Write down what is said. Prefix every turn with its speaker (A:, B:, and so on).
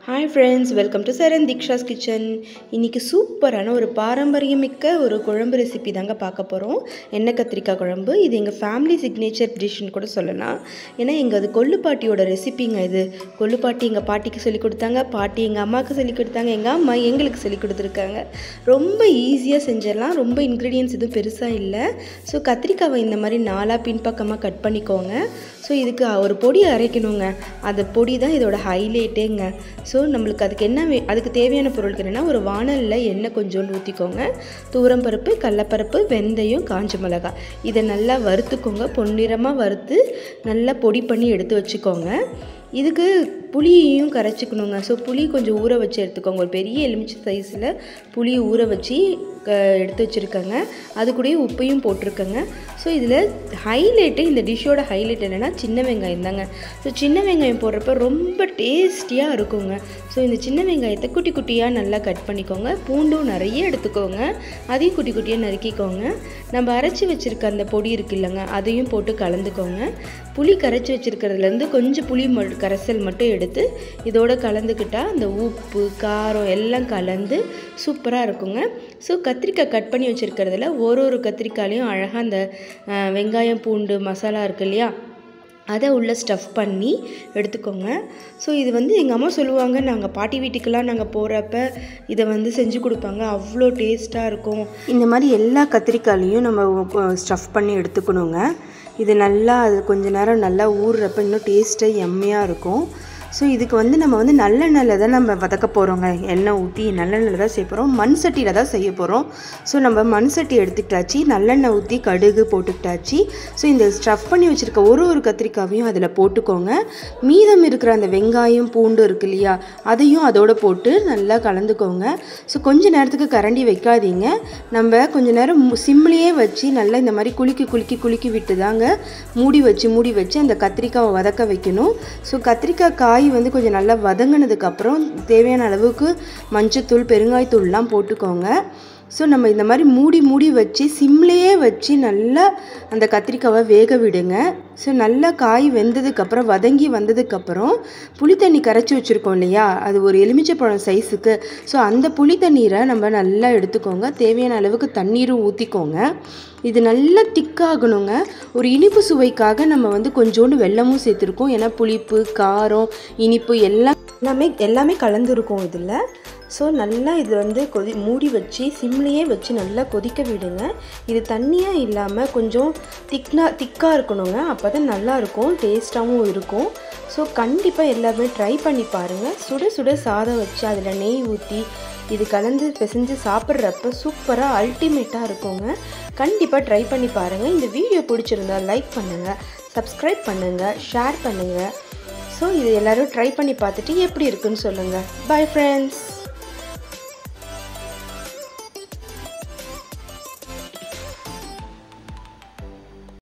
A: hi friends welcome to Saran Deeksha's kitchen இன்றைக்கி சூப்பரான ஒரு பாரம்பரியமிக்க ஒரு குழம்பு ரெசிபி தாங்க பார்க்க போகிறோம் எண்ணெய் கத்திரிக்காய் குழம்பு இது எங்கள் ஃபேமிலி சிக்னேச்சர் டிஷ்ஷுன்னு கூட சொல்லலாம் ஏன்னா எங்கள் அது கொள்ளு பாட்டியோட ரெசிபிங்க இது கொள்ளு பாட்டி எங்கள் பாட்டிக்கு சொல்லி கொடுத்தாங்க பாட்டி எங்கள் அம்மாவுக்கு சொல்லி கொடுத்தாங்க எங்கள் அம்மா எங்களுக்கு சொல்லி கொடுத்துருக்காங்க ரொம்ப ஈஸியாக செஞ்சிடலாம் ரொம்ப இன்க்ரீடியன்ஸ் எதுவும் பெருசாக இல்லை ஸோ கத்திரிக்காவை இந்த மாதிரி நாலாக பின்பக்கமாக கட் பண்ணிக்கோங்க ஸோ இதுக்கு ஒரு பொடி அரைக்கணுங்க அந்த பொடி தான் இதோட ஹைலைட்டேங்க ஸோ நம்மளுக்கு அதுக்கு என்ன வே அதுக்கு தேவையான பொருட்கள் என்னென்னா ஒரு வானலில் எண்ணெய் கொஞ்சோண்டு ஊற்றிக்கோங்க தூரம்பருப்பு கடலப்பருப்பு வெந்தயம் காஞ்ச மிளகாய் இதை நல்லா வறுத்துக்கோங்க பொன்னிறமாக வறுத்து நல்லா பொடி பண்ணி எடுத்து வச்சுக்கோங்க இதுக்கு புளியையும் கரைச்சிக்கணுங்க ஸோ புளி கொஞ்சம் ஊற வச்சு எடுத்துக்கோங்க ஒரு பெரிய எலுமிச்சை சைஸில் புளியை ஊற வச்சு க எடுத்து வச்சுருக்கேங்க அது கூடயே உப்பையும் போட்டிருக்கேங்க ஸோ இதில் ஹைலைட்டு இந்த டிஷ்ஷோட ஹைலைட் என்னென்னா சின்ன வெங்காயம் தாங்க ஸோ சின்ன வெங்காயம் போடுறப்ப ரொம்ப டேஸ்டியாக இருக்குங்க ஸோ இந்த சின்ன வெங்காயத்தை குட்டி குட்டியாக நல்லா கட் பண்ணிக்கோங்க பூண்டும் நிறைய எடுத்துக்கோங்க அதையும் குட்டி குட்டியாக நறுக்கிக்கோங்க நம்ம அரைச்சி வச்சுருக்க அந்த பொடி இருக்கு இல்லைங்க அதையும் போட்டு கலந்துக்கோங்க புளி கரைச்சி வச்சுருக்கிறதுலேருந்து கொஞ்சம் புளி ம கரைசல் மட்டும் எடுத்து இதோட கலந்துக்கிட்டால் அந்த உப்பு காரம் எல்லாம் கலந்து சூப்பராக இருக்குங்க ஸோ கத்திரிக்காய் கட் பண்ணி வச்சுருக்கிறதுல ஒரு ஒரு கத்திரிக்காயிலையும் அழகாக அந்த வெங்காயம் பூண்டு மசாலா இருக்கு இல்லையா அதை உள்ளே ஸ்டஃப் பண்ணி எடுத்துக்கோங்க ஸோ இது வந்து எங்கள் அம்மா சொல்லுவாங்க நாங்கள் பாட்டி வீட்டுக்கெல்லாம் நாங்கள் போகிறப்ப இதை வந்து செஞ்சு கொடுப்பாங்க அவ்வளோ டேஸ்ட்டாக இருக்கும் இந்த மாதிரி எல்லா கத்திரிக்காயிலையும் நம்ம ஸ்டஃப் பண்ணி எடுத்துக்கணுங்க இது நல்லா அது கொஞ்ச நேரம் நல்லா ஊறுறப்ப இன்னும் டேஸ்ட்டாக எம்மையாக இருக்கும் ஸோ இதுக்கு வந்து நம்ம வந்து நல்லெண்ணெயில் தான் நம்ம வதக்க போகிறோங்க எண்ணெய் ஊற்றி நல்லெண்ணெயில் தான் செய்ய போகிறோம் மண் சட்டியில் தான் செய்ய போகிறோம் ஸோ நம்ம மண் சட்டி எடுத்துக்கிட்டாச்சு நல்லெண்ணெய் ஊற்றி கடுகு போட்டுக்கிட்டாச்சு ஸோ இந்த ஸ்டஃப் பண்ணி வச்சுருக்க ஒரு ஒரு கத்திரிக்காவையும் அதில் போட்டுக்கோங்க மீதம் இருக்கிற அந்த வெங்காயம் பூண்டு இருக்கு இல்லையா அதையும் அதோடு போட்டு நல்லா கலந்துக்கோங்க ஸோ கொஞ்ச நேரத்துக்கு கரண்டி வைக்காதீங்க நம்ம கொஞ்ச நேரம் சிம்லேயே வச்சு நல்லா இந்த மாதிரி குலுக்கி குலுக்கி குலுக்கி விட்டு தாங்க மூடி வச்சு மூடி வச்சு அந்த கத்திரிக்காவை வதக்க வைக்கணும் ஸோ கத்திரிக்காய் காய் காய் வந்து கொஞ்சம் நல்லா வதங்கினதுக்கப்புறம் தேவையான அளவுக்கு மஞ்சத்தூள் பெருங்காயத்தூள்லாம் போட்டுக்கோங்க ஸோ நம்ம இந்த மாதிரி மூடி மூடி வச்சு சிம்லேயே வச்சு நல்லா அந்த கத்திரிக்காவை வேக விடுங்க ஸோ நல்லா காய் வெந்ததுக்கப்புறம் வதங்கி வந்ததுக்கப்புறம் புளி தண்ணி கரைச்சி வச்சுருக்கோம் இல்லையா அது ஒரு எலுமிச்சைப்பழம் சைஸுக்கு ஸோ அந்த புளி தண்ணீரை நம்ம நல்லா எடுத்துக்கோங்க தேவையான அளவுக்கு தண்ணீரும் ஊற்றிக்கோங்க இது நல்லா திக்காகணுங்க ஒரு இனிப்பு சுவைக்காக நம்ம வந்து கொஞ்சோண்டு வெல்லமும் சேர்த்துருக்கோம் ஏன்னா புளிப்பு காரம் இனிப்பு எல்லாம் எல்லாமே எல்லாமே கலந்துருக்கும் இதில் ஸோ நல்லா இது வந்து கொதி மூடி வச்சு சிம்லேயே வச்சு நல்லா கொதிக்க விடுங்க இது தண்ணியாக இல்லாமல் கொஞ்சம் திக்னா திக்காக இருக்கணுங்க அப்போ தான் நல்லாயிருக்கும் டேஸ்ட்டாகவும் இருக்கும் ஸோ கண்டிப்பாக எல்லாருமே ட்ரை பண்ணி பாருங்கள் சுட சுட சாதம் வச்சு அதில் நெய் ஊற்றி இது கலந்து பிசைஞ்சு சாப்பிட்றப்ப சூப்பராக அல்டிமேட்டாக இருக்குங்க கண்டிப்பாக ட்ரை பண்ணி பாருங்கள் இந்த வீடியோ பிடிச்சிருந்தா லைக் பண்ணுங்கள் சப்ஸ்கிரைப் பண்ணுங்கள் ஷேர் பண்ணுங்கள் ஸோ இது எல்லோரும் ட்ரை பண்ணி பார்த்துட்டு எப்படி இருக்குன்னு சொல்லுங்கள் பாய் ஃப்ரெண்ட்ஸ்